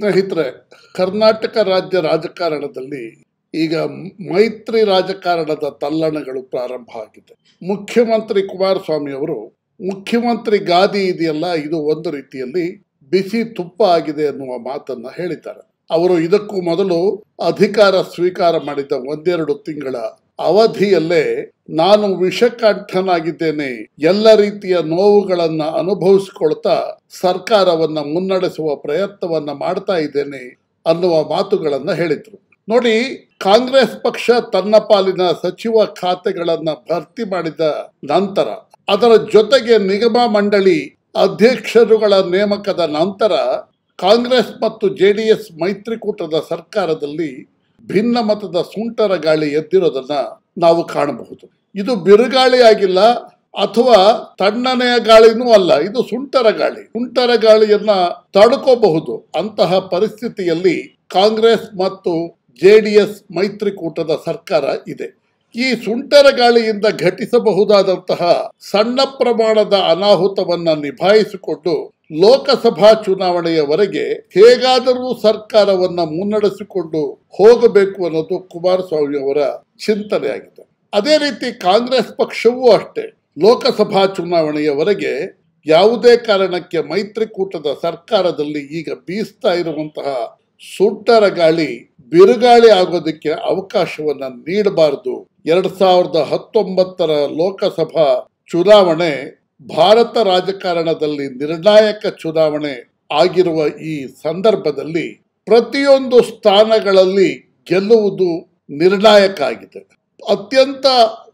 ಸ್ನೇಹಿತರೆ ಕರ್ನಾಟಕ ರಾಜ್ಯ ರಾಜಕಾರಣದಲ್ಲಿ ಈಗ ಮೈತ್ರಿ ರಾಜಕಾರಣದ ತಲ್ಲಣಗಳು ಪ್ರಾರಂಭ ಆಗಿದೆ ಮುಖ್ಯಮಂತ್ರಿ ಕುಮಾರಸ್ವಾಮಿ ಅವರು ಮುಖ್ಯಮಂತ್ರಿ ಗಾದಿ ಇದೆಯಲ್ಲ ಇದು ಒಂದು ರೀತಿಯಲ್ಲಿ ಬಿಸಿ ತುಪ್ಪ ಆಗಿದೆ ಎನ್ನುವ ಮಾತನ್ನ ಹೇಳಿದ್ದಾರೆ ಅವರು ಇದಕ್ಕೂ ಮೊದಲು ಅಧಿಕಾರ ಸ್ವೀಕಾರ ಮಾಡಿದ ಒಂದೆರಡು ತಿಂಗಳ ಅವಧಿಯಲ್ಲೇ ನಾನು ವಿಷಕಂಠನಾಗಿದ್ದೇನೆ ಎಲ್ಲ ರೀತಿಯ ನೋವುಗಳನ್ನ ಅನುಭವಿಸಿಕೊಳ್ತಾ ಸರ್ಕಾರವನ್ನ ಮುನ್ನಡೆಸುವ ಪ್ರಯತ್ನವನ್ನ ಮಾಡ್ತಾ ಇದ್ದೇನೆ ಅನ್ನುವ ಮಾತುಗಳನ್ನ ಹೇಳಿದ್ರು ನೋಡಿ ಕಾಂಗ್ರೆಸ್ ಪಕ್ಷ ತನ್ನ ಪಾಲಿನ ಸಚಿವ ಖಾತೆಗಳನ್ನ ಭರ್ತಿ ಮಾಡಿದ ನಂತರ ಅದರ ಜೊತೆಗೆ ನಿಗಮ ಮಂಡಳಿ ಅಧ್ಯಕ್ಷರುಗಳ ನೇಮಕದ ನಂತರ ಕಾಂಗ್ರೆಸ್ ಮತ್ತು ಜೆಡಿಎಸ್ ಮೈತ್ರಿಕೂಟದ ಸರ್ಕಾರದಲ್ಲಿ ಭಿನ್ನ ಮತದ ಸುಂಟರ ಗಾಳಿ ಎದ್ದಿರೋದನ್ನ ನಾವು ಕಾಣಬಹುದು ಇದು ಬಿರುಗಾಳಿ ಆಗಿಲ್ಲ ಅಥವಾ ತಣ್ಣನೆಯ ಗಾಳಿನೂ ಅಲ್ಲ ಇದು ಸುಂಟರ ಗಾಳಿ ಸುಂಟರ ಗಾಳಿಯನ್ನ ತಡ್ಕೋಬಹುದು ಅಂತಹ ಪರಿಸ್ಥಿತಿಯಲ್ಲಿ ಕಾಂಗ್ರೆಸ್ ಮತ್ತು ಜೆಡಿಎಸ್ ಮೈತ್ರಿಕೂಟದ ಸರ್ಕಾರ ಇದೆ ಈ ಸುಂಟರ ಗಾಳಿಯಿಂದ ಘಟಿಸಬಹುದಾದಂತಹ ಸಣ್ಣ ಪ್ರಮಾಣದ ಅನಾಹುತವನ್ನ ನಿಭಾಯಿಸಿಕೊಂಡು ಲೋಕಸಭಾ ಚುನಾವಣೆಯವರೆಗೆ ಹೇಗಾದರೂ ಸರ್ಕಾರವನ್ನ ಮುನ್ನಡೆಸಿಕೊಂಡು ಹೋಗಬೇಕು ಅನ್ನೋದು ಕುಮಾರಸ್ವಾಮಿ ಅವರ ಚಿಂತನೆಯಾಗಿದೆ ಅದೇ ರೀತಿ ಕಾಂಗ್ರೆಸ್ ಪಕ್ಷವೂ ಅಷ್ಟೇ ಲೋಕಸಭಾ ಚುನಾವಣೆಯವರೆಗೆ ಯಾವುದೇ ಕಾರಣಕ್ಕೆ ಮೈತ್ರಿಕೂಟದ ಸರ್ಕಾರದಲ್ಲಿ ಈಗ ಬೀಸ್ತಾ ಇರುವಂತಹ ಸುಂಟರ ಗಾಳಿ ಬಿರುಗಾಳಿ ಆಗೋದಕ್ಕೆ ಅವಕಾಶವನ್ನ ನೀಡಬಾರದು ಎರಡ್ ಸಾವಿರದ ಹತ್ತೊಂಬತ್ತರ ಲೋಕಸಭಾ ಚುನಾವಣೆ ಭಾರತ ರಾಜಕಾರಣದಲ್ಲಿ ನಿರ್ಣಾಯಕ ಚುನಾವಣೆ ಆಗಿರುವ ಈ ಸಂದರ್ಭದಲ್ಲಿ ಪ್ರತಿಯೊಂದು ಸ್ಥಾನಗಳಲ್ಲಿ ಗೆಲ್ಲುವುದು ನಿರ್ಣಾಯಕ ಆಗಿದೆ ಅತ್ಯಂತ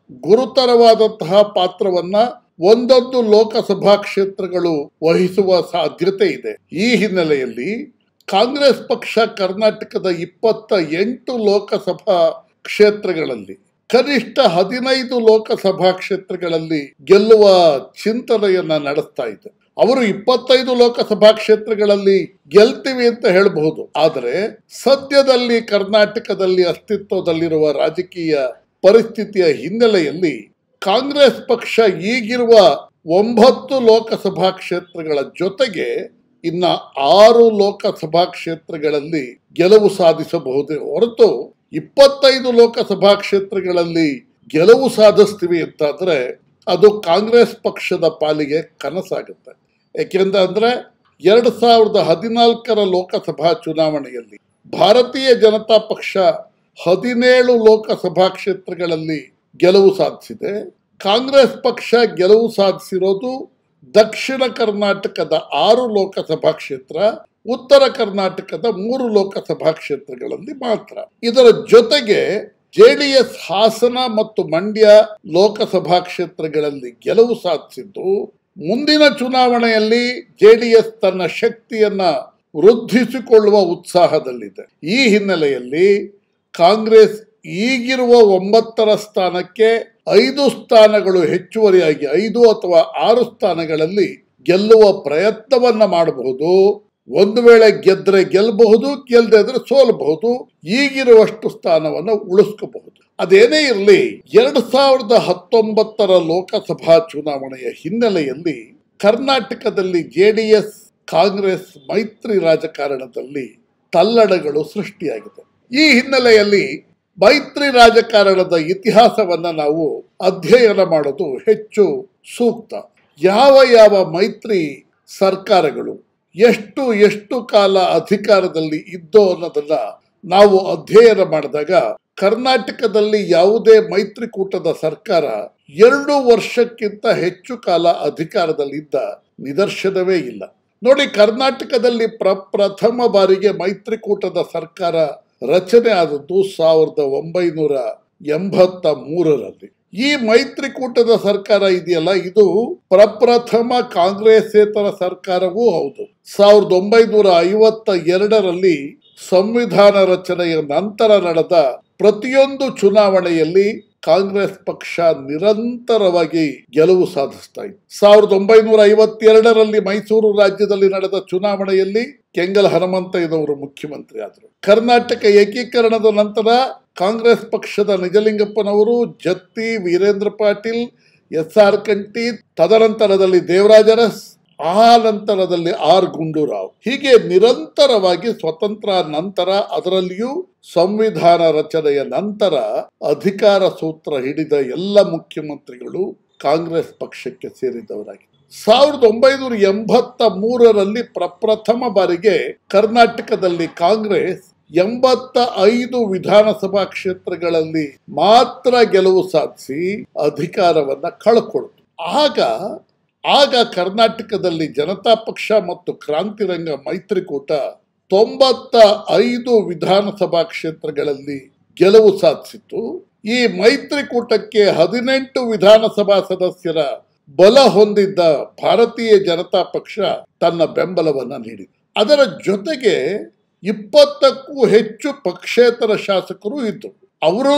ಗುರುತರವಾದಂತಹ ಪಾತ್ರವನ್ನ ಒಂದೊಂದು ಲೋಕಸಭಾ ಕ್ಷೇತ್ರಗಳು ವಹಿಸುವ ಸಾಧ್ಯತೆ ಇದೆ ಈ ಹಿನ್ನೆಲೆಯಲ್ಲಿ ಕಾಂಗ್ರೆಸ್ ಪಕ್ಷ ಕರ್ನಾಟಕದ ಇಪ್ಪತ್ತ ಎಂಟು ಲೋಕಸಭಾ ಕ್ಷೇತ್ರಗಳಲ್ಲಿ ಕನಿಷ್ಠ ಹದಿನೈದು ಲೋಕಸಭಾ ಕ್ಷೇತ್ರಗಳಲ್ಲಿ ಗೆಲ್ಲುವ ಚಿಂತನೆಯನ್ನ ನಡೆಸ್ತಾ ಇದೆ ಅವರು ಇಪ್ಪತ್ತೈದು ಲೋಕಸಭಾ ಕ್ಷೇತ್ರಗಳಲ್ಲಿ ಗೆಲ್ತೀವಿ ಅಂತ ಹೇಳಬಹುದು ಆದರೆ ಸದ್ಯದಲ್ಲಿ ಕರ್ನಾಟಕದಲ್ಲಿ ಅಸ್ತಿತ್ವದಲ್ಲಿರುವ ರಾಜಕೀಯ ಪರಿಸ್ಥಿತಿಯ ಹಿನ್ನೆಲೆಯಲ್ಲಿ ಕಾಂಗ್ರೆಸ್ ಪಕ್ಷ ಈಗಿರುವ ಒಂಬತ್ತು ಲೋಕಸಭಾ ಕ್ಷೇತ್ರಗಳ ಜೊತೆಗೆ ಇನ್ನ ಆರು ಲೋಕಸಭಾ ಕ್ಷೇತ್ರಗಳಲ್ಲಿ ಗೆಲುವು ಸಾಧಿಸಬಹುದೇ ಹೊರತು ಇಪ್ಪತ್ತೈದು ಲೋಕಸಭಾ ಕ್ಷೇತ್ರಗಳಲ್ಲಿ ಗೆಲುವು ಸಾಧಿಸ್ತೀವಿ ಅಂತಾದ್ರೆ ಅದು ಕಾಂಗ್ರೆಸ್ ಪಕ್ಷದ ಪಾಲಿಗೆ ಕನಸಾಗುತ್ತೆ ಯಾಕೆಂದ್ರೆ ಅಂದ್ರೆ ಎರಡು ಸಾವಿರದ ಹದಿನಾಲ್ಕರ ಲೋಕಸಭಾ ಚುನಾವಣೆಯಲ್ಲಿ ಭಾರತೀಯ ಜನತಾ ಪಕ್ಷ ಹದಿನೇಳು ಲೋಕಸಭಾ ಕ್ಷೇತ್ರಗಳಲ್ಲಿ ಗೆಲುವು ಸಾಧಿಸಿದೆ ಕಾಂಗ್ರೆಸ್ ಪಕ್ಷ ಗೆಲುವು ಸಾಧಿಸಿರೋದು ದಕ್ಷಿಣ ಕರ್ನಾಟಕದ ಆರು ಲೋಕಸಭಾ ಕ್ಷೇತ್ರ ಉತ್ತರ ಕರ್ನಾಟಕದ ಮೂರು ಲೋಕಸಭಾ ಕ್ಷೇತ್ರಗಳಲ್ಲಿ ಮಾತ್ರ ಇದರ ಜೊತೆಗೆ ಜೆಡಿಎಸ್ ಹಾಸನ ಮತ್ತು ಮಂಡ್ಯ ಲೋಕಸಭಾ ಕ್ಷೇತ್ರಗಳಲ್ಲಿ ಗೆಲುವು ಸಾಧಿಸಿದ್ದು ಮುಂದಿನ ಚುನಾವಣೆಯಲ್ಲಿ ಜೆಡಿಎಸ್ ತನ್ನ ಶಕ್ತಿಯನ್ನ ವೃದ್ಧಿಸಿಕೊಳ್ಳುವ ಉತ್ಸಾಹದಲ್ಲಿದೆ ಈ ಹಿನ್ನೆಲೆಯಲ್ಲಿ ಕಾಂಗ್ರೆಸ್ ಈಗಿರುವ ಒಂಬತ್ತರ ಸ್ಥಾನಕ್ಕೆ ಐದು ಸ್ಥಾನಗಳು ಹೆಚ್ಚುವರಿಯಾಗಿ ಐದು ಅಥವಾ ಆರು ಸ್ಥಾನಗಳಲ್ಲಿ ಗೆಲ್ಲುವ ಪ್ರಯತ್ನವನ್ನ ಮಾಡಬಹುದು ಒಂದು ವೇಳೆ ಗೆದ್ರೆ ಗೆಲ್ಲಬಹುದು ಗೆಲ್ಲದೆ ಇದ್ರೆ ಸೋಲಬಹುದು ಈಗಿರುವಷ್ಟು ಸ್ಥಾನವನ್ನು ಉಳಿಸ್ಕೋಬಹುದು ಅದೇನೇ ಇರಲಿ ಎರಡ್ ಸಾವಿರದ ಹತ್ತೊಂಬತ್ತರ ಲೋಕಸಭಾ ಚುನಾವಣೆಯ ಹಿನ್ನೆಲೆಯಲ್ಲಿ ಕರ್ನಾಟಕದಲ್ಲಿ ಜೆಡಿಎಸ್ ಕಾಂಗ್ರೆಸ್ ಮೈತ್ರಿ ರಾಜಕಾರಣದಲ್ಲಿ ತಲ್ಲಡಗಳು ಸೃಷ್ಟಿಯಾಗಿದೆ ಈ ಹಿನ್ನೆಲೆಯಲ್ಲಿ ಮೈತ್ರಿ ರಾಜಕಾರಣದ ಇತಿಹಾಸವನ್ನ ನಾವು ಅಧ್ಯಯನ ಮಾಡೋದು ಹೆಚ್ಚು ಸೂಕ್ತ ಯಾವ ಯಾವ ಮೈತ್ರಿ ಸರ್ಕಾರಗಳು ಎಷ್ಟು ಎಷ್ಟು ಕಾಲ ಅಧಿಕಾರದಲ್ಲಿ ಇದ್ದೋ ಅನ್ನೋದನ್ನ ನಾವು ಅಧ್ಯಯನ ಮಾಡಿದಾಗ ಕರ್ನಾಟಕದಲ್ಲಿ ಯಾವುದೇ ಮೈತ್ರಿಕೂಟದ ಸರ್ಕಾರ ಎರಡು ವರ್ಷಕ್ಕಿಂತ ಹೆಚ್ಚು ಕಾಲ ಅಧಿಕಾರದಲ್ಲಿದ್ದ ನಿದರ್ಶನವೇ ಇಲ್ಲ ನೋಡಿ ಕರ್ನಾಟಕದಲ್ಲಿ ಪ್ರಪ್ರಥಮ ಬಾರಿಗೆ ಮೈತ್ರಿಕೂಟದ ಸರ್ಕಾರ ರಚನೆ ಆದದ್ದು ಸಾವಿರದ ಒಂಬೈನೂರ ಎಂಬತ್ತ ಮೂರರಲ್ಲಿ ಈ ಮೈತ್ರಿಕೂಟದ ಸರ್ಕಾರ ಇದೆಯಲ್ಲ ಇದು ಪ್ರಪ್ರಥಮ ಕಾಂಗ್ರೆಸ್ಸೇತರ ಸರ್ಕಾರವೂ ಹೌದು ಸಾವಿರದ ಒಂಬೈನೂರ ಐವತ್ತ ಎರಡರಲ್ಲಿ ಸಂವಿಧಾನ ರಚನೆಯ ನಂತರ ನಡೆದ ಪ್ರತಿಯೊಂದು ಚುನಾವಣೆಯಲ್ಲಿ ಕಾಂಗ್ರೆಸ್ ಪಕ್ಷ ನಿರಂತರವಾಗಿ ಗೆಲುವು ಸಾಧಿಸ್ತಾ ಇತ್ತು ಸಾವಿರದ ಒಂಬೈನೂರ ಐವತ್ತೆರಡರಲ್ಲಿ ಮೈಸೂರು ರಾಜ್ಯದಲ್ಲಿ ನಡೆದ ಚುನಾವಣೆಯಲ್ಲಿ ಕೆಂಗಲ್ ಹನುಮಂತಯ್ಯನವರು ಮುಖ್ಯಮಂತ್ರಿ ಆದರು ಕರ್ನಾಟಕ ಏಕೀಕರಣದ ನಂತರ ಕಾಂಗ್ರೆಸ್ ಪಕ್ಷದ ನಿಜಲಿಂಗಪ್ಪನವರು ಜತ್ತಿ ವೀರೇಂದ್ರ ಪಾಟೀಲ್ ಎಸ್ ಆರ್ ಕಂಟಿ ತದನಂತರದಲ್ಲಿ ದೇವರಾಜ ಅರಸ್ ಆ ನಂತರದಲ್ಲಿ ಆರ್ ಗುಂಡೂರಾವ್ ಹೀಗೆ ನಿರಂತರವಾಗಿ ಸ್ವತಂತ್ರ ನಂತರ ಅದರಲ್ಲಿಯೂ ಸಂವಿಧಾನ ರಚನೆಯ ನಂತರ ಅಧಿಕಾರ ಸೂತ್ರ ಹಿಡಿದ ಎಲ್ಲ ಮುಖ್ಯಮಂತ್ರಿಗಳು ಕಾಂಗ್ರೆಸ್ ಪಕ್ಷಕ್ಕೆ ಸೇರಿದವರಾಗಿದ್ದಾರೆ ಸಾವಿರದ ಒಂಬೈನೂರ ಎಂಬತ್ತ ಮೂರರಲ್ಲಿ ಪ್ರಪ್ರಥಮ ಬಾರಿಗೆ ಕರ್ನಾಟಕದಲ್ಲಿ ಕಾಂಗ್ರೆಸ್ ಎಂಬತ್ತ ಐದು ವಿಧಾನಸಭಾ ಕ್ಷೇತ್ರಗಳಲ್ಲಿ ಮಾತ್ರ ಗೆಲುವು ಸಾಧಿಸಿ ಅಧಿಕಾರವನ್ನ ಕಳ್ಕೊಳ್ತು ಆಗ ಆಗ ಕರ್ನಾಟಕದಲ್ಲಿ ಜನತಾ ಪಕ್ಷ ಮತ್ತು ಕ್ರಾಂತಿರಂಗ ಮೈತ್ರಿಕೂಟ ತೊಂಬತ್ತ ಐದು ವಿಧಾನಸಭಾ ಕ್ಷೇತ್ರಗಳಲ್ಲಿ ಗೆಲುವು ಸಾಧಿಸಿತ್ತು ಈ ಮೈತ್ರಿಕೂಟಕ್ಕೆ ಹದಿನೆಂಟು ವಿಧಾನಸಭಾ ಸದಸ್ಯರ ಬಲ ಹೊಂದಿದ್ದ ಭಾರತೀಯ ಜನತಾ ಪಕ್ಷ ತನ್ನ ಬೆಂಬಲವನ್ನ ನೀಡಿದೆ ಅದರ ಜೊತೆಗೆ ಇಪ್ಪತ್ತಕ್ಕೂ ಹೆಚ್ಚು ಪಕ್ಷೇತರ ಶಾಸಕರು ಇದ್ದರು ಅವರೂ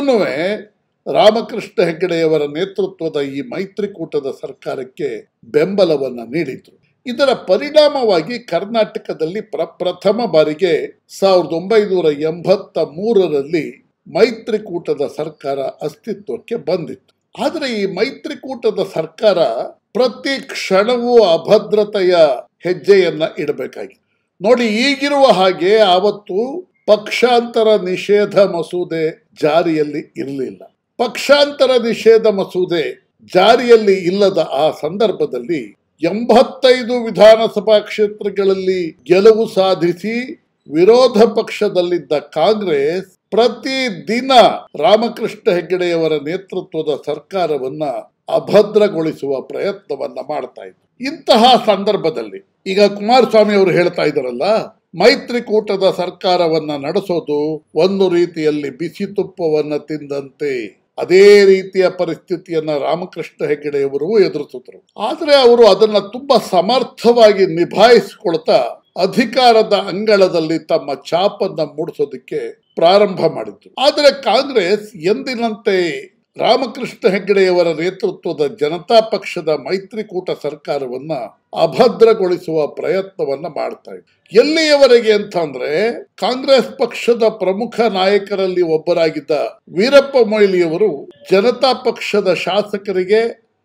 ರಾಮಕೃಷ್ಣ ಹೆಗಡೆಯವರ ನೇತೃತ್ವದ ಈ ಮೈತ್ರಿಕೂಟದ ಸರ್ಕಾರಕ್ಕೆ ಬೆಂಬಲವನ್ನ ನೀಡಿದ್ರು ಇದರ ಪರಿಣಾಮವಾಗಿ ಕರ್ನಾಟಕದಲ್ಲಿ ಪ್ರಪ್ರಥಮ ಬಾರಿಗೆ ಸಾವಿರದ ಒಂಬೈನೂರ ಎಂಬತ್ತ ಮೂರರಲ್ಲಿ ಮೈತ್ರಿಕೂಟದ ಸರ್ಕಾರ ಅಸ್ತಿತ್ವಕ್ಕೆ ಬಂದಿತ್ತು ಆದರೆ ಈ ಮೈತ್ರಿಕೂಟದ ಸರ್ಕಾರ ಪ್ರತಿ ಕ್ಷಣವೂ ಅಭದ್ರತೆಯ ಹೆಜ್ಜೆಯನ್ನ ಇಡಬೇಕಾಗಿತ್ತು ನೋಡಿ ಈಗಿರುವ ಹಾಗೆ ಆವತ್ತು ಪಕ್ಷಾಂತರ ನಿಷೇಧ ಮಸೂದೆ ಜಾರಿಯಲ್ಲಿ ಇರಲಿಲ್ಲ ಪಕ್ಷಾಂತರ ನಿಷೇಧ ಮಸೂದೆ ಜಾರಿಯಲ್ಲಿ ಇಲ್ಲದ ಆ ಸಂದರ್ಭದಲ್ಲಿ ಎಂಬತ್ತೈದು ವಿಧಾನಸಭಾ ಕ್ಷೇತ್ರಗಳಲ್ಲಿ ಗೆಲುವು ಸಾಧಿಸಿ ವಿರೋಧ ಪಕ್ಷದಲ್ಲಿದ್ದ ಕಾಂಗ್ರೆಸ್ ಪ್ರತಿ ದಿನ ರಾಮಕೃಷ್ಣ ಹೆಗಡೆಯವರ ನೇತೃತ್ವದ ಸರ್ಕಾರವನ್ನ ಅಭದ್ರಗೊಳಿಸುವ ಪ್ರಯತ್ನವನ್ನ ಮಾಡ್ತಾ ಇತ್ತು ಇಂತಹ ಸಂದರ್ಭದಲ್ಲಿ ಈಗ ಕುಮಾರಸ್ವಾಮಿ ಅವರು ಹೇಳ್ತಾ ಇದ್ದಾರಲ್ಲ ಮೈತ್ರಿಕೂಟದ ಸರ್ಕಾರವನ್ನ ನಡೆಸೋದು ಒಂದು ರೀತಿಯಲ್ಲಿ ಬಿಸಿ ತುಪ್ಪವನ್ನ ತಿಂದಂತೆ ಅದೇ ರೀತಿಯ ಪರಿಸ್ಥಿತಿಯನ್ನ ರಾಮಕೃಷ್ಣ ಹೆಗಡೆಯವರು ಎದುರಿಸಿದ್ರು ಆದ್ರೆ ಅವರು ಅದನ್ನ ತುಂಬಾ ಸಮರ್ಥವಾಗಿ ನಿಭಾಯಿಸಿಕೊಳ್ತಾ ಅಧಿಕಾರದ ಅಂಗಳದಲ್ಲಿ ತಮ್ಮ ಛಾಪನ್ನ ಮೂಡಿಸೋದಕ್ಕೆ ಪ್ರಾರಂಭ ಮಾಡಿದ್ರು ಆದರೆ ಕಾಂಗ್ರೆಸ್ ಎಂದಿನಂತೆ ರಾಮಕೃಷ್ಣ ಹೆಗಡೆಯವರ ನೇತೃತ್ವದ ಜನತಾ ಪಕ್ಷದ ಮೈತ್ರಿಕೂಟ ಸರ್ಕಾರವನ್ನ ಅಭದ್ರಗೊಳಿಸುವ ಪ್ರಯತ್ನವನ್ನ ಮಾಡ್ತಾ ಇತ್ತು ಎಲ್ಲಿಯವರೆಗೆ ಅಂತಂದ್ರೆ ಕಾಂಗ್ರೆಸ್ ಪಕ್ಷದ ಪ್ರಮುಖ ನಾಯಕರಲ್ಲಿ ಒಬ್ಬರಾಗಿದ್ದ ವೀರಪ್ಪ ಮೊಯ್ಲಿಯವರು ಜನತಾ ಪಕ್ಷದ ಶಾಸಕರಿಗೆ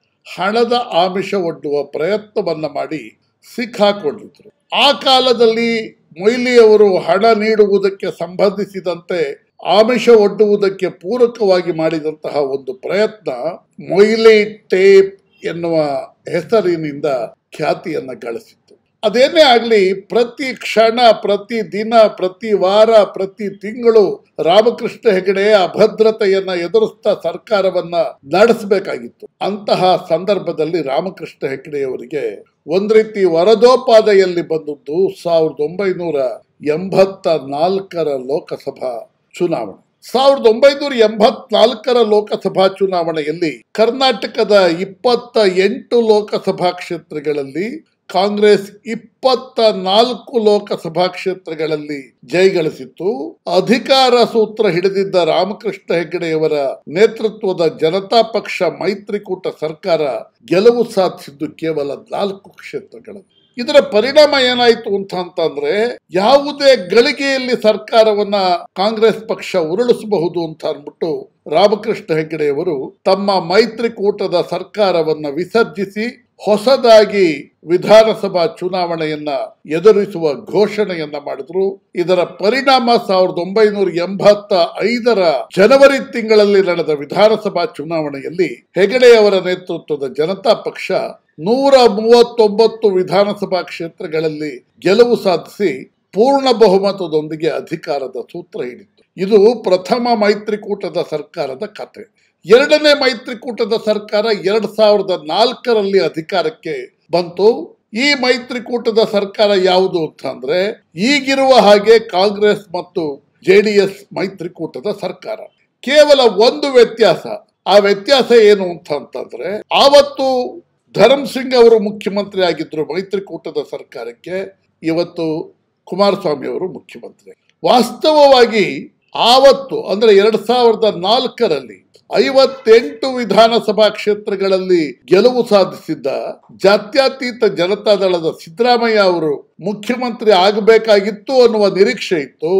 ಹಣದ ಆಮಿಷ ಒಡ್ಡುವ ಪ್ರಯತ್ನವನ್ನ ಮಾಡಿ ಸಿಕ್ಕಾಕೊಂಡಿದ್ರು ಆ ಕಾಲದಲ್ಲಿ ಮೊಯ್ಲಿಯವರು ಹಣ ನೀಡುವುದಕ್ಕೆ ಸಂಬಂಧಿಸಿದಂತೆ ಆಮಿಷ ಒಡ್ಡುವುದಕ್ಕೆ ಪೂರಕವಾಗಿ ಮಾಡಿದಂತಹ ಒಂದು ಪ್ರಯತ್ನ ಮೊಯ್ಲಿ ಟೇಪ್ ಎನ್ನುವ ಹೆಸರಿನಿಂದ ಖ್ಯಾತಿಯನ್ನ ಗಳಿಸಿತ್ತು ಅದೇನೇ ಆಗಲಿ ಪ್ರತಿ ಕ್ಷಣ ಪ್ರತಿ ದಿನ ಪ್ರತಿ ವಾರ ಪ್ರತಿ ತಿಂಗಳು ರಾಮಕೃಷ್ಣ ಹೆಗಡೆ ಅಭದ್ರತೆಯನ್ನ ಎದುರಿಸ್ತಾ ಸರ್ಕಾರವನ್ನ ನಡೆಸಬೇಕಾಗಿತ್ತು ಅಂತಹ ಸಂದರ್ಭದಲ್ಲಿ ರಾಮಕೃಷ್ಣ ಹೆಗಡೆಯವರಿಗೆ ಒಂದ್ ರೀತಿ ವರದೋಪಾದಿಯಲ್ಲಿ ಬಂದದ್ದು ಸಾವಿರದ ಒಂಬೈನೂರ ಎಂಬತ್ತ ನಾಲ್ಕರ ಲೋಕಸಭಾ ಚುನಾವಣೆ ಸಾವಿರದ ಒಂಬೈನೂರ ಎಂಬತ್ನಾಲ್ಕರ ಲೋಕಸಭಾ ಚುನಾವಣೆಯಲ್ಲಿ ಕರ್ನಾಟಕದ ಇಪ್ಪತ್ತ ಎಂಟು ಲೋಕಸಭಾ ಕ್ಷೇತ್ರಗಳಲ್ಲಿ ಕಾಂಗ್ರೆಸ್ ಇಪ್ಪತ್ತ ನಾಲ್ಕು ಲೋಕಸಭಾ ಕ್ಷೇತ್ರಗಳಲ್ಲಿ ಜಯಗಳಿಸಿತ್ತು ಅಧಿಕಾರ ಸೂತ್ರ ಹಿಡಿದಿದ್ದ ರಾಮಕೃಷ್ಣ ಹೆಗಡೆಯವರ ನೇತೃತ್ವದ ಜನತಾ ಪಕ್ಷ ಮೈತ್ರಿಕೂಟ ಸರ್ಕಾರ ಗೆಲುವು ಸಾಧಿಸಿದ್ದು ಕೇವಲ ನಾಲ್ಕು ಕ್ಷೇತ್ರಗಳಲ್ಲಿ ಇದರ ಪರಿಣಾಮ ಏನಾಯ್ತು ಅಂತ ಅಂತಂದ್ರೆ ಯಾವುದೇ ಗಳಿಗೆಯಲ್ಲಿ ಸರ್ಕಾರವನ್ನ ಕಾಂಗ್ರೆಸ್ ಪಕ್ಷ ಉರುಳಿಸಬಹುದು ಅಂತ ಅಂದ್ಬಿಟ್ಟು ರಾಮಕೃಷ್ಣ ಹೆಗಡೆಯವರು ತಮ್ಮ ಮೈತ್ರಿಕೂಟದ ಸರ್ಕಾರವನ್ನ ವಿಸರ್ಜಿಸಿ ಹೊಸದಾಗಿ ವಿಧಾನಸಭಾ ಚುನಾವಣೆಯನ್ನ ಎದುರಿಸುವ ಘೋಷಣೆಯನ್ನ ಮಾಡಿದ್ರು ಇದರ ಪರಿಣಾಮ ಸಾವಿರದ ಒಂಬೈನೂರ ಎಂಬತ್ತ ಐದರ ಜನವರಿ ತಿಂಗಳಲ್ಲಿ ನಡೆದ ವಿಧಾನಸಭಾ ಚುನಾವಣೆಯಲ್ಲಿ ಹೆಗಡೆಯವರ ನೇತೃತ್ವದ ಜನತಾ ಪಕ್ಷ ನೂರ ಮೂವತ್ತೊಂಬತ್ತು ವಿಧಾನಸಭಾ ಕ್ಷೇತ್ರಗಳಲ್ಲಿ ಗೆಲುವು ಸಾಧಿಸಿ ಪೂರ್ಣ ಬಹುಮತದೊಂದಿಗೆ ಅಧಿಕಾರದ ಸೂತ್ರ ಹಿಡಿತು ಇದು ಪ್ರಥಮ ಮೈತ್ರಿಕೂಟದ ಸರ್ಕಾರದ ಕತೆ ಎರಡನೇ ಮೈತ್ರಿಕೂಟದ ಸರ್ಕಾರ ಎರಡ್ ಸಾವಿರದ ನಾಲ್ಕರಲ್ಲಿ ಅಧಿಕಾರಕ್ಕೆ ಬಂತು ಈ ಮೈತ್ರಿಕೂಟದ ಸರ್ಕಾರ ಯಾವುದು ಅಂತಂದ್ರೆ ಈಗಿರುವ ಹಾಗೆ ಕಾಂಗ್ರೆಸ್ ಮತ್ತು ಜೆಡಿಎಸ್ ಮೈತ್ರಿಕೂಟದ ಸರ್ಕಾರ ಕೇವಲ ಒಂದು ವ್ಯತ್ಯಾಸ ಆ ವ್ಯತ್ಯಾಸ ಏನು ಅಂತ ಅಂತಂದ್ರೆ ಆವತ್ತು ಧರ್ಮ್ ಸಿಂಗ್ ಅವರು ಮುಖ್ಯಮಂತ್ರಿ ಆಗಿದ್ರು ಮೈತ್ರಿಕೂಟದ ಸರ್ಕಾರಕ್ಕೆ ಇವತ್ತು ಕುಮಾರಸ್ವಾಮಿ ಅವರು ಮುಖ್ಯಮಂತ್ರಿ ವಾಸ್ತವವಾಗಿ ಆವತ್ತು ಅಂದ್ರೆ ಎರಡ್ ಸಾವಿರದ ನಾಲ್ಕರಲ್ಲಿ ಐವತ್ತೆಂಟು ವಿಧಾನಸಭಾ ಕ್ಷೇತ್ರಗಳಲ್ಲಿ ಗೆಲುವು ಸಾಧಿಸಿದ್ದ ಜಾತ್ಯತೀತ ಜನತಾದಳದ ಸಿದ್ದರಾಮಯ್ಯ ಅವರು ಮುಖ್ಯಮಂತ್ರಿ ಆಗಬೇಕಾಗಿತ್ತು ಅನ್ನುವ ನಿರೀಕ್ಷೆ ಇತ್ತು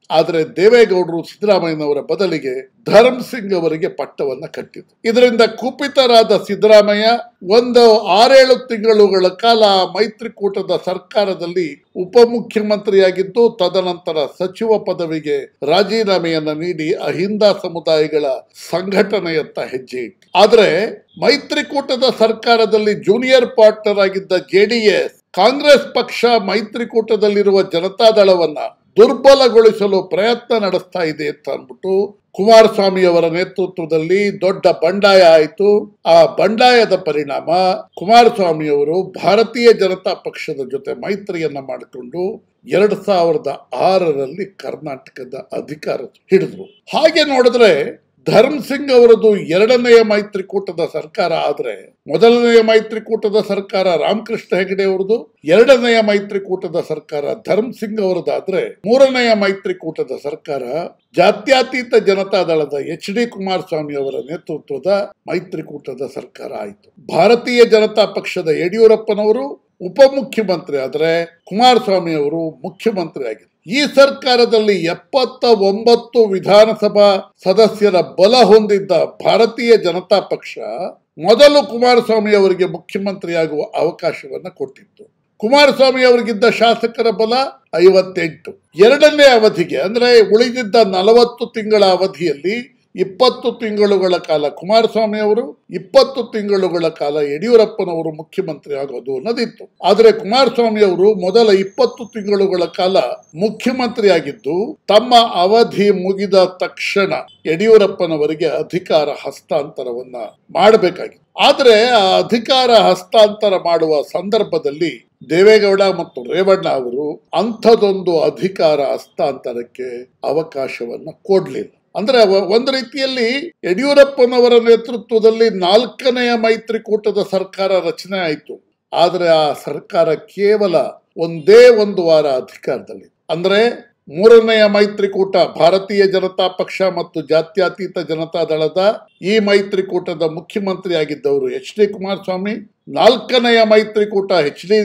ಆದರೆ ದೇವೇಗೌಡರು ಸಿದ್ದರಾಮಯ್ಯನವರ ಬದಲಿಗೆ ಧರ್ಮ್ ಸಿಂಗ್ ಅವರಿಗೆ ಪಟ್ಟವನ್ನ ಕಟ್ಟಿತು ಇದರಿಂದ ಕುಪಿತರಾದ ಸಿದ್ದರಾಮಯ್ಯ ಒಂದು ಆರೇಳು ತಿಂಗಳುಗಳ ಕಾಲ ಮೈತ್ರಿಕೂಟದ ಸರ್ಕಾರದಲ್ಲಿ ಉಪಮುಖ್ಯಮಂತ್ರಿಯಾಗಿದ್ದು ತದನಂತರ ಸಚಿವ ಪದವಿಗೆ ರಾಜೀನಾಮೆಯನ್ನ ನೀಡಿ ಅಹಿಂದ ಸಮುದಾಯಗಳ ಸಂಘಟನೆಯತ್ತ ಹೆಜ್ಜೆ ಇಟ್ಟು ಆದರೆ ಮೈತ್ರಿಕೂಟದ ಸರ್ಕಾರದಲ್ಲಿ ಜೂನಿಯರ್ ಪಾರ್ಟ್ನರ್ ಆಗಿದ್ದ ಜೆಡಿಎಸ್ ಕಾಂಗ್ರೆಸ್ ಪಕ್ಷ ಮೈತ್ರಿಕೂಟದಲ್ಲಿರುವ ಜನತಾದಳವನ್ನ ದುರ್ಬಲಗೊಳಿಸಲು ಪ್ರಯತ್ನ ನಡೆಸ್ತಾ ಇದೆ ಅಂತ ಅಂದ್ಬಿಟ್ಟು ಕುಮಾರಸ್ವಾಮಿ ಅವರ ನೇತೃತ್ವದಲ್ಲಿ ದೊಡ್ಡ ಬಂಡಾಯ ಆಯಿತು ಆ ಬಂಡಾಯದ ಪರಿಣಾಮ ಕುಮಾರಸ್ವಾಮಿ ಅವರು ಭಾರತೀಯ ಜನತಾ ಪಕ್ಷದ ಜೊತೆ ಮೈತ್ರಿಯನ್ನ ಮಾಡಿಕೊಂಡು ಎರಡ್ ಸಾವಿರದ ಆರರಲ್ಲಿ ಕರ್ನಾಟಕದ ಅಧಿಕಾರ ಹಿಡಿದ್ರು ಹಾಗೆ ನೋಡಿದ್ರೆ ಧರ್ಮ್ ಸಿಂಗ್ ಅವರದು ಎರಡನೆಯ ಮೈತ್ರಿಕೂಟದ ಸರ್ಕಾರ ಆದ್ರೆ ಮೊದಲನೆಯ ಮೈತ್ರಿಕೂಟದ ಸರ್ಕಾರ ರಾಮಕೃಷ್ಣ ಹೆಗಡೆ ಅವರದು ಎರಡನೆಯ ಮೈತ್ರಿಕೂಟದ ಸರ್ಕಾರ ಧರ್ಮ್ ಸಿಂಗ್ ಅವರದಾದ್ರೆ ಮೂರನೆಯ ಮೈತ್ರಿಕೂಟದ ಸರ್ಕಾರ ಜಾತ್ಯತೀತ ಜನತಾದಳದ ಎಚ್ ಡಿ ಕುಮಾರಸ್ವಾಮಿ ಅವರ ನೇತೃತ್ವದ ಮೈತ್ರಿಕೂಟದ ಸರ್ಕಾರ ಆಯಿತು ಭಾರತೀಯ ಜನತಾ ಪಕ್ಷದ ಯಡಿಯೂರಪ್ಪನವರು ಉಪಮುಖ್ಯಮಂತ್ರಿ ಆದರೆ ಕುಮಾರಸ್ವಾಮಿ ಅವರು ಮುಖ್ಯಮಂತ್ರಿ ಆಗಿದ್ದಾರೆ ಈ ಸರ್ಕಾರದಲ್ಲಿ ಎಪ್ಪತ್ತ ಒಂಬತ್ತು ವಿಧಾನಸಭಾ ಸದಸ್ಯರ ಬಲ ಹೊಂದಿದ್ದ ಭಾರತೀಯ ಜನತಾ ಪಕ್ಷ ಮೊದಲು ಕುಮಾರಸ್ವಾಮಿ ಅವರಿಗೆ ಮುಖ್ಯಮಂತ್ರಿಯಾಗುವ ಅವಕಾಶವನ್ನ ಕೊಟ್ಟಿತ್ತು ಕುಮಾರಸ್ವಾಮಿ ಅವರಿಗಿದ್ದ ಶಾಸಕರ ಬಲ ಐವತ್ತೆಂಟು ಎರಡನೇ ಅವಧಿಗೆ ಅಂದ್ರೆ ಉಳಿದಿದ್ದ ನಲವತ್ತು ತಿಂಗಳ ಅವಧಿಯಲ್ಲಿ ಇಪ್ಪತ್ತು ತಿಂಗಳುಗಳ ಕಾಲ ಕುಮಾರಸ್ವಾಮಿ ಅವರು ಇಪ್ಪತ್ತು ತಿಂಗಳುಗಳ ಕಾಲ ಯಡಿಯೂರಪ್ಪನವರು ಮುಖ್ಯಮಂತ್ರಿ ಆಗೋದು ಅನ್ನೋದಿತ್ತು ಆದರೆ ಕುಮಾರಸ್ವಾಮಿ ಅವರು ಮೊದಲ ಇಪ್ಪತ್ತು ತಿಂಗಳುಗಳ ಕಾಲ ಮುಖ್ಯಮಂತ್ರಿ ಆಗಿದ್ದು ತಮ್ಮ ಅವಧಿ ಮುಗಿದ ತಕ್ಷಣ ಯಡಿಯೂರಪ್ಪನವರಿಗೆ ಅಧಿಕಾರ ಹಸ್ತಾಂತರವನ್ನ ಮಾಡಬೇಕಾಗಿತ್ತು ಆದರೆ ಆ ಅಧಿಕಾರ ಹಸ್ತಾಂತರ ಮಾಡುವ ಸಂದರ್ಭದಲ್ಲಿ ದೇವೇಗೌಡ ಮತ್ತು ರೇವಣ್ಣ ಅವರು ಅಂಥದೊಂದು ಅಧಿಕಾರ ಹಸ್ತಾಂತರಕ್ಕೆ ಅವಕಾಶವನ್ನ ಕೊಡ್ಲಿಲ್ಲ ಅಂದ್ರೆ ಅವ- ಒಂದು ರೀತಿಯಲ್ಲಿ ಯಡಿಯೂರಪ್ಪನವರ ನೇತೃತ್ವದಲ್ಲಿ ನಾಲ್ಕನೆಯ ಮೈತ್ರಿಕೂಟದ ಸರ್ಕಾರ ರಚನೆ ಆಯಿತು ಆದರೆ ಆ ಸರ್ಕಾರ ಕೇವಲ ಒಂದೇ ಒಂದು ವಾರ ಅಧಿಕಾರದಲ್ಲಿ ಅಂದ್ರೆ ಮೂರನೆಯ ಮೈತ್ರಿಕೂಟ ಭಾರತೀಯ ಜನತಾ ಪಕ್ಷ ಮತ್ತು ಜಾತ್ಯತೀತ ಜನತಾದಳದ ಈ ಮೈತ್ರಿಕೂಟದ ಮುಖ್ಯಮಂತ್ರಿ ಆಗಿದ್ದವರು ಎಚ್ ಡಿ ಕುಮಾರಸ್ವಾಮಿ ನಾಲ್ಕನೆಯ ಮೈತ್ರಿಕೂಟ ಎಚ್ ಡಿ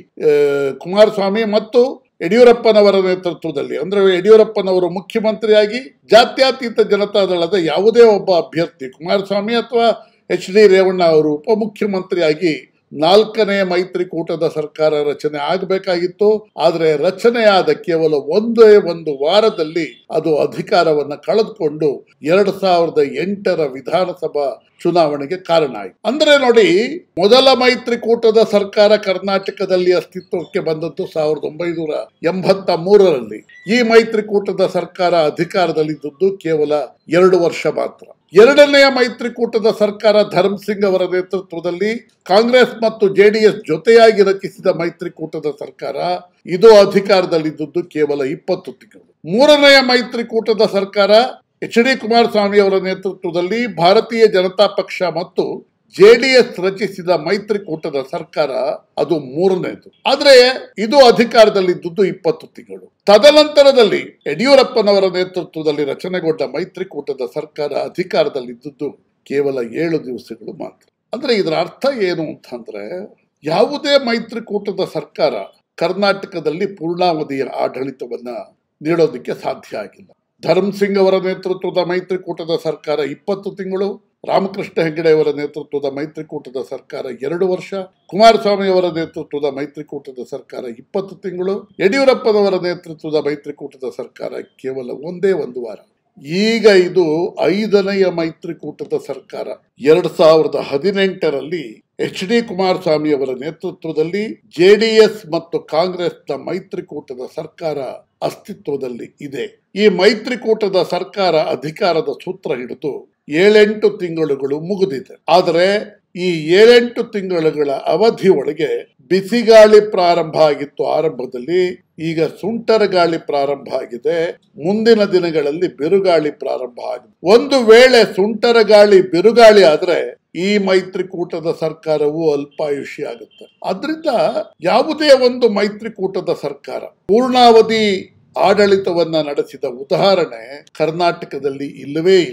ಕುಮಾರಸ್ವಾಮಿ ಮತ್ತು ಯಡಿಯೂರಪ್ಪನವರ ನೇತೃತ್ವದಲ್ಲಿ ಅಂದ್ರೆ ಯಡಿಯೂರಪ್ಪನವರು ಮುಖ್ಯಮಂತ್ರಿಯಾಗಿ ಜಾತ್ಯತೀತ ಜನತಾದಳದ ಯಾವುದೇ ಒಬ್ಬ ಅಭ್ಯರ್ಥಿ ಕುಮಾರಸ್ವಾಮಿ ಅಥವಾ ಎಚ್ ಡಿ ರೇವಣ್ಣ ಅವರು ಉಪಮುಖ್ಯಮಂತ್ರಿಯಾಗಿ ನಾಲ್ಕನೇ ಮೈತ್ರಿಕೂಟದ ಸರ್ಕಾರ ರಚನೆ ಆಗಬೇಕಾಗಿತ್ತು ಆದರೆ ರಚನೆಯಾದ ಕೇವಲ ಒಂದೇ ಒಂದು ವಾರದಲ್ಲಿ ಅದು ಅಧಿಕಾರವನ್ನ ಕಳೆದುಕೊಂಡು ಎರಡು ಸಾವಿರದ ಎಂಟರ ವಿಧಾನಸಭಾ ಚುನಾವಣೆಗೆ ಕಾರಣ ಆಯಿತು ಅಂದ್ರೆ ನೋಡಿ ಮೊದಲ ಮೈತ್ರಿಕೂಟದ ಸರ್ಕಾರ ಕರ್ನಾಟಕದಲ್ಲಿ ಅಸ್ತಿತ್ವಕ್ಕೆ ಬಂದದ್ದು ಸಾವಿರದ ಒಂಬೈನೂರ ಎಂಬತ್ತ ಮೂರರಲ್ಲಿ ಈ ಮೈತ್ರಿಕೂಟದ ಸರ್ಕಾರ ಅಧಿಕಾರದಲ್ಲಿದ್ದದ್ದು ಕೇವಲ ಎರಡು ವರ್ಷ ಮಾತ್ರ ಎರಡನೆಯ ಮೈತ್ರಿಕೂಟದ ಸರ್ಕಾರ ಧರ್ಮ್ ಸಿಂಗ್ ಅವರ ನೇತೃತ್ವದಲ್ಲಿ ಕಾಂಗ್ರೆಸ್ ಮತ್ತು ಜೆಡಿಎಸ್ ಜೊತೆಯಾಗಿ ರಚಿಸಿದ ಮೈತ್ರಿಕೂಟದ ಸರ್ಕಾರ ಇದು ಅಧಿಕಾರದಲ್ಲಿದ್ದದ್ದು ಕೇವಲ ಇಪ್ಪತ್ತು ತಿಂಗಳು ಮೂರನೆಯ ಮೈತ್ರಿಕೂಟದ ಸರ್ಕಾರ ಎಚ್ ಡಿ ಕುಮಾರಸ್ವಾಮಿ ಅವರ ನೇತೃತ್ವದಲ್ಲಿ ಭಾರತೀಯ ಜನತಾ ಪಕ್ಷ ಮತ್ತು ಜೆಡಿಎಸ್ ರಚಿಸಿದ ಮೈತ್ರಿಕೂಟದ ಸರ್ಕಾರ ಅದು ಮೂರನೇದು ಆದ್ರೆ ಇದು ಅಧಿಕಾರದಲ್ಲಿದ್ದುದು ಇಪ್ಪತ್ತು ತಿಂಗಳು ತದನಂತರದಲ್ಲಿ ಯಡಿಯೂರಪ್ಪನವರ ನೇತೃತ್ವದಲ್ಲಿ ರಚನೆಗೊಂಡ ಮೈತ್ರಿಕೂಟದ ಸರ್ಕಾರ ಅಧಿಕಾರದಲ್ಲಿದ್ದುದು ಕೇವಲ ಏಳು ದಿವಸಗಳು ಮಾತ್ರ ಅಂದ್ರೆ ಇದರ ಅರ್ಥ ಏನು ಅಂತಂದ್ರೆ ಯಾವುದೇ ಮೈತ್ರಿಕೂಟದ ಸರ್ಕಾರ ಕರ್ನಾಟಕದಲ್ಲಿ ಪೂರ್ಣಾವಧಿಯ ಆಡಳಿತವನ್ನ ನೀಡೋದಕ್ಕೆ ಸಾಧ್ಯ ಆಗಿಲ್ಲ ಧರ್ಮ್ ಸಿಂಗ್ ಅವರ ನೇತೃತ್ವದ ಮೈತ್ರಿಕೂಟದ ಸರ್ಕಾರ ಇಪ್ಪತ್ತು ತಿಂಗಳು ರಾಮಕೃಷ್ಣ ಹೆಗಡೆ ಅವರ ನೇತೃತ್ವದ ಮೈತ್ರಿಕೂಟದ ಸರ್ಕಾರ ಎರಡು ವರ್ಷ ಕುಮಾರಸ್ವಾಮಿ ಅವರ ನೇತೃತ್ವದ ಮೈತ್ರಿಕೂಟದ ಸರ್ಕಾರ ಇಪ್ಪತ್ತು ತಿಂಗಳು ಯಡಿಯೂರಪ್ಪನವರ ನೇತೃತ್ವದ ಮೈತ್ರಿಕೂಟದ ಸರ್ಕಾರ ಕೇವಲ ಒಂದೇ ಒಂದು ವಾರ ಈಗ ಇದು ಐದನೆಯ ಮೈತ್ರಿಕೂಟದ ಸರ್ಕಾರ ಎರಡ್ ಸಾವಿರದ ಹದಿನೆಂಟರಲ್ಲಿ ಎಚ್ ಡಿ ಕುಮಾರಸ್ವಾಮಿ ಅವರ ನೇತೃತ್ವದಲ್ಲಿ ಜೆಡಿಎಸ್ ಮತ್ತು ಕಾಂಗ್ರೆಸ್ನ ಮೈತ್ರಿಕೂಟದ ಸರ್ಕಾರ ಅಸ್ತಿತ್ವದಲ್ಲಿ ಇದೆ ಈ ಮೈತ್ರಿಕೂಟದ ಸರ್ಕಾರ ಅಧಿಕಾರದ ಸೂತ್ರ ಹಿಡಿದು ಏಳೆಂಟು ತಿಂಗಳುಗಳು ಮುಗಿದಿದೆ ಆದರೆ ಈ ಏಳೆಂಟು ತಿಂಗಳುಗಳ ಅವಧಿ ಒಳಗೆ ಬಿಸಿಗಾಳಿ ಪ್ರಾರಂಭ ಆಗಿತ್ತು ಆರಂಭದಲ್ಲಿ ಈಗ ಸುಂಟರ ಗಾಳಿ ಪ್ರಾರಂಭ ಆಗಿದೆ ಮುಂದಿನ ದಿನಗಳಲ್ಲಿ ಬಿರುಗಾಳಿ ಪ್ರಾರಂಭ ಆಗಿದೆ ಒಂದು ವೇಳೆ ಸುಂಟರ ಗಾಳಿ ಬಿರುಗಾಳಿ ಆದ್ರೆ ಈ ಮೈತ್ರಿಕೂಟದ ಸರ್ಕಾರವು ಅಲ್ಪಾಯುಷಿ ಆಗುತ್ತೆ ಅದರಿಂದ ಯಾವುದೇ ಒಂದು ಮೈತ್ರಿಕೂಟದ ಸರ್ಕಾರ ಪೂರ್ಣಾವಧಿ ಆಡಳಿತವನ್ನ ನಡೆಸಿದ ಉದಾಹರಣೆ ಕರ್ನಾಟಕದಲ್ಲಿ ಇಲ್ಲವೇ ಇಲ್ಲ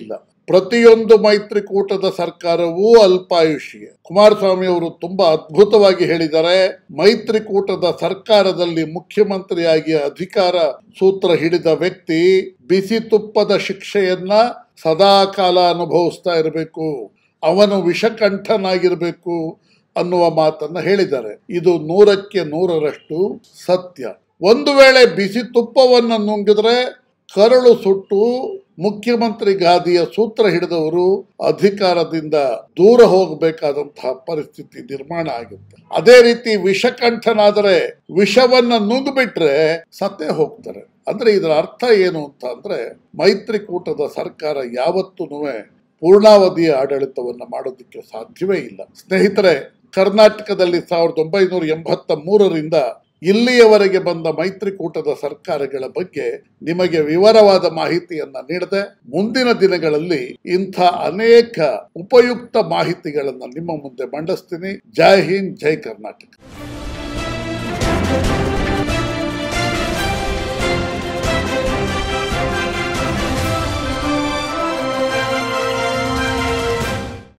ಪ್ರತಿಯೊಂದು ಮೈತ್ರಿಕೂಟದ ಸರ್ಕಾರವೂ ಅಲ್ಪಾಯುಷಿಯ ಕುಮಾರಸ್ವಾಮಿ ಅವರು ತುಂಬಾ ಅದ್ಭುತವಾಗಿ ಹೇಳಿದ್ದಾರೆ ಮೈತ್ರಿಕೂಟದ ಸರ್ಕಾರದಲ್ಲಿ ಮುಖ್ಯಮಂತ್ರಿಯಾಗಿ ಅಧಿಕಾರ ಸೂತ್ರ ಹಿಡಿದ ವ್ಯಕ್ತಿ ಬಿಸಿ ತುಪ್ಪದ ಶಿಕ್ಷೆಯನ್ನ ಸದಾ ಕಾಲ ಅನುಭವಿಸ್ತಾ ಇರಬೇಕು ಅವನು ವಿಷಕಂಠನಾಗಿರಬೇಕು ಅನ್ನುವ ಮಾತನ್ನ ಹೇಳಿದ್ದಾರೆ ಇದು ನೂರಕ್ಕೆ ನೂರರಷ್ಟು ಸತ್ಯ ಒಂದು ವೇಳೆ ಬಿಸಿ ತುಪ್ಪವನ್ನು ನುಂಗಿದ್ರೆ ಕರಳು ಸುಟ್ಟು ಮುಖ್ಯಮಂತ್ರಿ ಗಾದಿಯ ಸೂತ್ರ ಹಿಡಿದವರು ಅಧಿಕಾರದಿಂದ ದೂರ ಹೋಗಬೇಕಾದಂತಹ ಪರಿಸ್ಥಿತಿ ನಿರ್ಮಾಣ ಆಗುತ್ತೆ ಅದೇ ರೀತಿ ವಿಷಕಂಠನಾದರೆ ವಿಷವನ್ನ ನುಂಗ್ಬಿಟ್ರೆ ಸತ್ತೇ ಹೋಗ್ತಾರೆ ಅಂದ್ರೆ ಇದರ ಅರ್ಥ ಏನು ಅಂತ ಅಂದ್ರೆ ಮೈತ್ರಿಕೂಟದ ಸರ್ಕಾರ ಯಾವತ್ತೂ ಪೂರ್ಣಾವಧಿಯ ಆಡಳಿತವನ್ನು ಮಾಡೋದಕ್ಕೆ ಸಾಧ್ಯವೇ ಇಲ್ಲ ಸ್ನೇಹಿತರೆ ಕರ್ನಾಟಕದಲ್ಲಿ ಸಾವಿರದ ಒಂಬೈನೂರ ಎಂಬತ್ತ ಮೂರರಿಂದ ಇಲ್ಲಿಯವರೆಗೆ ಬಂದ ಮೈತ್ರಿಕೂಟದ ಸರ್ಕಾರಗಳ ಬಗ್ಗೆ ನಿಮಗೆ ವಿವರವಾದ ಮಾಹಿತಿಯನ್ನ ನೀಡದೆ ಮುಂದಿನ ದಿನಗಳಲ್ಲಿ ಇಂಥ ಅನೇಕ ಉಪಯುಕ್ತ ಮಾಹಿತಿಗಳನ್ನು ನಿಮ್ಮ ಮುಂದೆ ಮಂಡಿಸ್ತೀನಿ ಜೈ ಹಿಂದ್ ಜೈ ಕರ್ನಾಟಕ